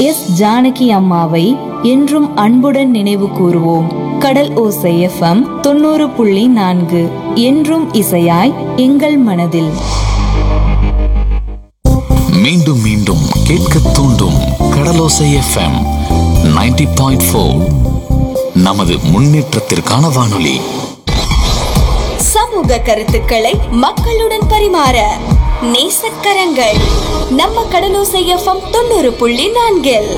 S Janaki அம்மாவை என்றும் அன்புடன் நினைவு கூறுவோம் கடல் ஓசை எஃப்எம் தொண்ணூறு புள்ளி நான்கு என்றும் இசையாய் எங்கள் மனதில் மீண்டும் மீண்டும் கேட்க தூண்டும் கடலோசை எஃப்எம் 90.4 பாயிண்ட் நமது முன்னேற்றத்திற்கான வானொலி சமூக கருத்துக்களை மக்களுடன் பரிமாற நேசக்கரங்கள் நம்ம கடலோசை எஃப்எம் தொண்ணூறு புள்ளி நான்கில்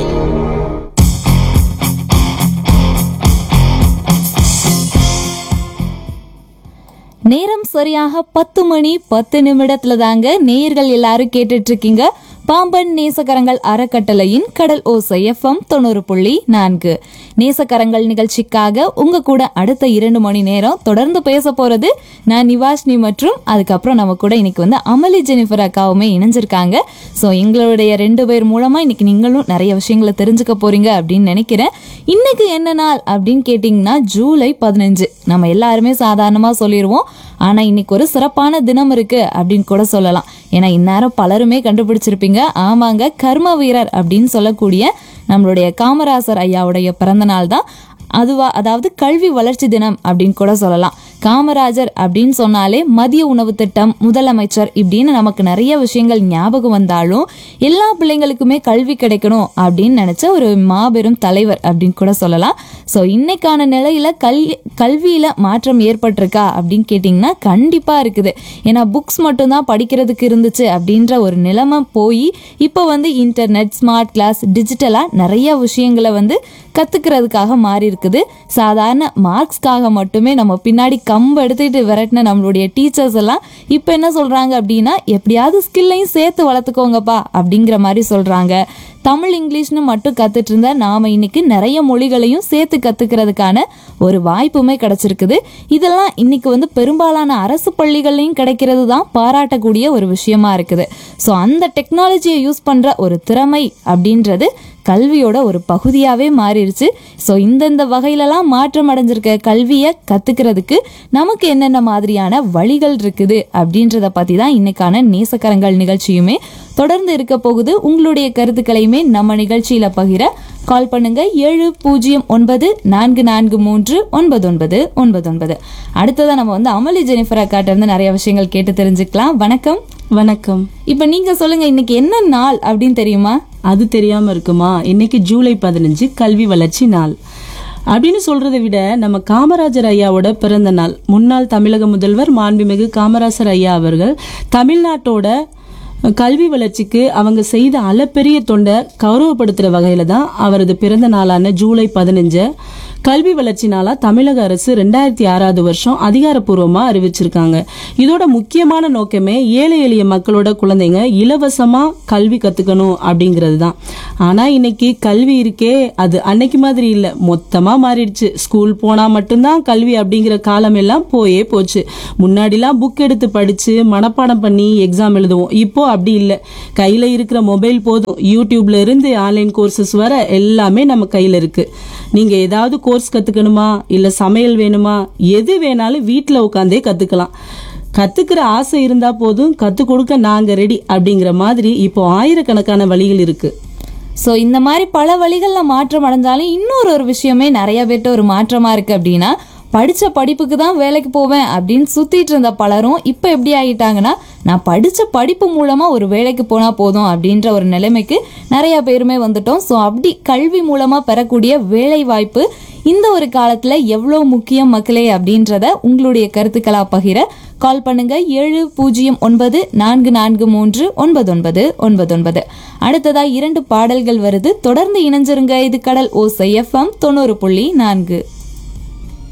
நேரம் சரியாக பத்து மணி பத்து நிமிடத்துல தாங்க நேயர்கள் எல்லாரும் கேட்டுட்டு இருக்கீங்க பாம்பன் நேசக்கரங்கள் அறக்கட்டளையின் கடல் ஓசை எஃப்எம் தொண்ணூறு புள்ளி நான்கு நேசக்கரங்கள் நிகழ்ச்சிக்காக உங்க கூட அடுத்த இரண்டு மணி நேரம் தொடர்ந்து பேச போறது நான் நிவாஷினி மற்றும் அதுக்கப்புறம் நம்ம கூட இன்னைக்கு வந்து அமளி ஜெனிஃபர் அக்காவுமே இணைஞ்சிருக்காங்க ஸோ எங்களுடைய ரெண்டு பேர் மூலமா இன்னைக்கு நீங்களும் நிறைய விஷயங்களை தெரிஞ்சுக்க போறீங்க அப்படின்னு நினைக்கிறேன் இன்னைக்கு என்ன நாள் அப்படின்னு கேட்டிங்கன்னா ஜூலை பதினஞ்சு நம்ம எல்லாருமே சாதாரணமா சொல்லிடுவோம் ஆனா இன்னைக்கு ஒரு சிறப்பான தினம் இருக்கு அப்படின்னு கூட சொல்லலாம் ஏன்னா இந்நேரம் பலருமே கண்டுபிடிச்சிருப்பீங்க ஆமாங்க கர்ம வீரர் அப்படின்னு சொல்லக்கூடிய நம்மளுடைய காமராசர் ஐயாவுடைய பிறந்த நாள் தான் அதுவா அதாவது கல்வி வளர்ச்சி தினம் அப்படின்னு கூட சொல்லலாம் காமராஜர் அப்படின்னு சொன்னாலே மதிய உணவு திட்டம் முதலமைச்சர் இப்படின்னு நமக்கு நிறைய விஷயங்கள் ஞாபகம் வந்தாலும் எல்லா பிள்ளைங்களுக்குமே கல்வி கிடைக்கணும் அப்படின்னு நினைச்ச ஒரு மாபெரும் தலைவர் அப்படின்னு கூட சொல்லலாம் ஸோ இன்னைக்கான நிலையில கல்வி கல்வியில மாற்றம் ஏற்பட்டிருக்கா அப்படின்னு கேட்டிங்கன்னா கண்டிப்பா இருக்குது ஏன்னா புக்ஸ் மட்டும்தான் படிக்கிறதுக்கு இருந்துச்சு அப்படின்ற ஒரு நிலைமை போய் இப்போ வந்து இன்டர்நெட் ஸ்மார்ட் கிளாஸ் டிஜிட்டலா நிறைய விஷயங்களை வந்து கத்துக்கிறதுக்காக மாறி இருக்குது சாதாரண மார்க்ஸ்க்காக மட்டுமே நம்ம பின்னாடி கம்பு எடுத்துக்கிட்டு விரட்டின நம்மளுடைய டீச்சர்ஸ் எல்லாம் இப்போ என்ன சொல்றாங்க அப்படின்னா எப்படியாவது ஸ்கில்லையும் சேர்த்து வளர்த்துக்கோங்கப்பா அப்படிங்கிற மாதிரி சொல்றாங்க தமிழ் இங்கிலீஷ்னு மட்டும் கத்துட்டு இருந்த நாம இன்னைக்கு நிறைய மொழிகளையும் சேர்த்து கத்துக்கிறதுக்கான ஒரு வாய்ப்புமே கிடைச்சிருக்குது இதெல்லாம் இன்னைக்கு வந்து பெரும்பாலான அரசு பள்ளிகள்லையும் கிடைக்கிறது தான் பாராட்டக்கூடிய ஒரு விஷயமா இருக்குது ஸோ அந்த டெக்னாலஜியை யூஸ் பண்ற ஒரு திறமை அப்படின்றது கல்வியோட ஒரு பகுதியாவே மாறிடுச்சு ஸோ இந்தந்த வகையிலலாம் மாற்றம் அடைஞ்சிருக்க கல்வியை கத்துக்கிறதுக்கு நமக்கு என்னென்ன மாதிரியான வழிகள் இருக்குது அப்படின்றத பத்தி தான் இன்னைக்கான நேசக்கரங்கள் நிகழ்ச்சியுமே தொடர்ந்து இருக்க போகுது உங்களுடைய கருத்துக்களையுமே நம்ம நிகழ்ச்சியில பகிர கால் பண்ணுங்க ஏழு பூஜ்ஜியம் ஒன்பது நான்கு நான்கு மூன்று ஒன்பது ஒன்பது ஒன்பது ஒன்பது அடுத்ததா நம்ம வந்து அமளி ஜெனிஃபர் அக்காட்ட இருந்து நிறைய விஷயங்கள் கேட்டு தெரிஞ்சுக்கலாம் வணக்கம் வணக்கம் இப்ப நீங்க சொல்லுங்க இன்னைக்கு என்ன நாள் அப்படின்னு தெரியுமா அது தெரியாம இருக்குமா இன்னைக்கு ஜூலை பதினஞ்சு கல்வி வளர்ச்சி நாள் அப்படின்னு சொல்றதை விட நம்ம காமராஜர் ஐயாவோட பிறந்த நாள் முன்னாள் தமிழக முதல்வர் மாண்புமிகு காமராஜர் ஐயா அவர்கள் தமிழ்நாட்டோட கல்வி வளர்ச்சிக்கு அவங்க செய்த அளப்பெரிய தொண்டை கௌரவப்படுத்துற வகையில தான் அவரது பிறந்த நாளான ஜூலை பதினஞ்சு கல்வி வளர்ச்சி நாளா தமிழக அரசு ரெண்டாயிரத்தி ஆறாவது வருஷம் அதிகாரப்பூர்வமா அறிவிச்சிருக்காங்க இதோட முக்கியமான நோக்கமே ஏழை எளிய மக்களோட குழந்தைங்க இலவசமா கல்வி கத்துக்கணும் அப்படிங்கிறது தான் ஆனா இன்னைக்கு கல்வி இருக்கே அது அன்னைக்கு மாதிரி இல்ல மொத்தமா மாறிடுச்சு ஸ்கூல் போனா மட்டும்தான் கல்வி அப்படிங்கிற காலம் எல்லாம் போயே போச்சு முன்னாடிலாம் புக் எடுத்து படிச்சு மனப்பாடம் பண்ணி எக்ஸாம் எழுதுவோம் இப்போ அப்படி இல்ல கையில இருக்கிற மொபைல் போதும் யூடியூப்ல இருந்து ஆன்லைன் கோர்சஸ் வர எல்லாமே நம்ம கையில இருக்கு நீங்க ஏதாவது கோர்ஸ் கத்துக்கணுமா இல்ல சமையல் வேணுமா எது வேணாலும் வீட்ல உட்காந்தே கத்துக்கலாம் கத்துக்கிற ஆசை இருந்தா போதும் கத்துக் கொடுக்க நாங்க ரெடி அப்படிங்கிற மாதிரி இப்போ ஆயிரக்கணக்கான வழிகள் இருக்கு ஸோ இந்த மாதிரி பல வழிகளில் மாற்றம் அடைஞ்சாலும் இன்னொரு ஒரு விஷயமே நிறைய பேர்ட்ட ஒரு மாற்றமா இருக்கு அப்படின்னா படிச்ச படிப்புக்கு தான் வேலைக்கு போவேன் அப்படின்னு சுத்திட்டு இருந்த பலரும் இப்போ எப்படி ஆகிட்டாங்கன்னா நான் படிச்ச படிப்பு மூலமா ஒரு வேலைக்கு போனா போதும் அப்படின்ற ஒரு நிலைமைக்கு நிறைய பேருமே வந்துட்டோம் ஸோ அப்படி கல்வி மூலமா பெறக்கூடிய வேலை வாய்ப்பு இந்த ஒரு காலத்துல எவ்வளோ முக்கியம் மக்களே அப்படின்றத உங்களுடைய கருத்துக்களா பகிர கால் பண்ணுங்க ஏழு பூஜ்ஜியம் ஒன்பது நான்கு நான்கு மூன்று ஒன்பது ஒன்பது ஒன்பது ஒன்பது அடுத்ததா இரண்டு பாடல்கள் வருது தொடர்ந்து இணைஞ்சிருங்க இது கடல் ஓசை எஃப்எம் தொண்ணூறு புள்ளி நான்கு